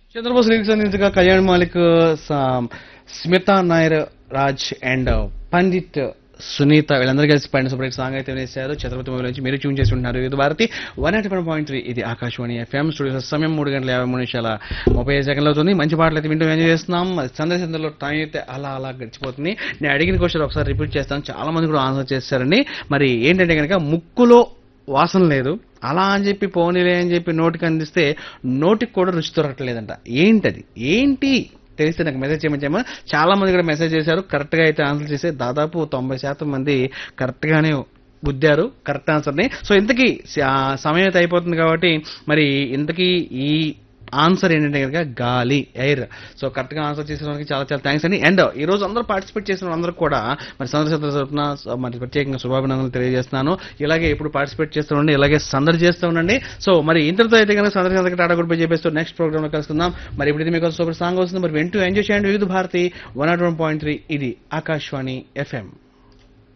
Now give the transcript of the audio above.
Chandrabose lyrics అందించగా కళ్యాణ్ మాలిక్ స- Smita Nair Raj and Pandit Sunitha వీళ్ళందరూ కలిసి పైన సపరేట్ సాంగ్ అయితే వేశారు ఛత్రపతి మూవీ నుంచి మీరు ట్యూన్ చేసి ఉంటున్నారు ఇది Bharati one eight one point three ఇది ఆకాశవాణి ఎఫ్ఎం స్టూడియో సమయం మూడు గంటల యాభై మూడు నిమిషాల ముప్పై ఐదు సెకండ్లు అవుతుంది మంచి పాటలు అయితే వింటూ ఎంజాయ్ చేస్తున్నాం సందర్శనలో టైం అయితే అలా అలా గడిచిపోతుంది నేను అడిగిన క్వశ్చన్ ఒకసారి రిపీట్ చేస్తాను చాలా మంది కూడా ఆన్సర్ చేశారండి మరి ఏంటంటే కనుక ముక్కులో వాసన లేదు అలా అని చెప్పి పోనీలే అని చెప్పి నోటికి అందిస్తే నోటికి కూడా రుచి దొరకట్లేదంట ఏంటది ఏంటి తెలిస్తే నాకు మెసేజ్ చేయమని చేయమని చాలా మంది కూడా మెసేజ్ చేశారు కరెక్ట్గా అయితే ఆన్సర్ చేసే దాదాపు తొంభై శాతం మంది కరెక్ట్గానే గుద్దారు కరెక్ట్ ఆన్సర్ని సో ఇంతకీ స- ఆ సమయం అయితే అయిపోతుంది కాబట్టి మరి ఇంతకీ ఈ ఆన్సర్ ఏంటంటే కనుక గాలి ఎయిర్ సో కరెక్ట్గా ఆన్సర్ చేసిన వాళ్ళకి చాలా చాలా థ్యాంక్స్ అండి అండ్ ఈ రోజు అందరూ పార్టిసిపేట్ చేసిన వాళ్ళందరూ కూడా మరి సందర్శన తరపున మరి ప్రత్యేకంగా శుభాభినందనలు తెలియజేస్తున్నాను ఇలాగే ఇప్పుడు పార్టిసిపేట్ చేస్తూ ఉండండి ఇలాగే సందడి చేస్తూ ఉండండి సో మరి ఇంతటితో అయితే కనుక సందర్శన టాటా గుడ్ బై చెప్పేస్తూ నెక్స్ట్ ప్రోగ్రామ్ లో కలుసుకుందాం మరి ఇప్పుడు ఇది మీకు సూపర్ సాంగ్ వస్తుంది మరి వెంటూ ఎంజాయ్ చేయండి Vividh Bharati one nought one point three ఇది ఆకాశవాణి ఎఫ్ఎం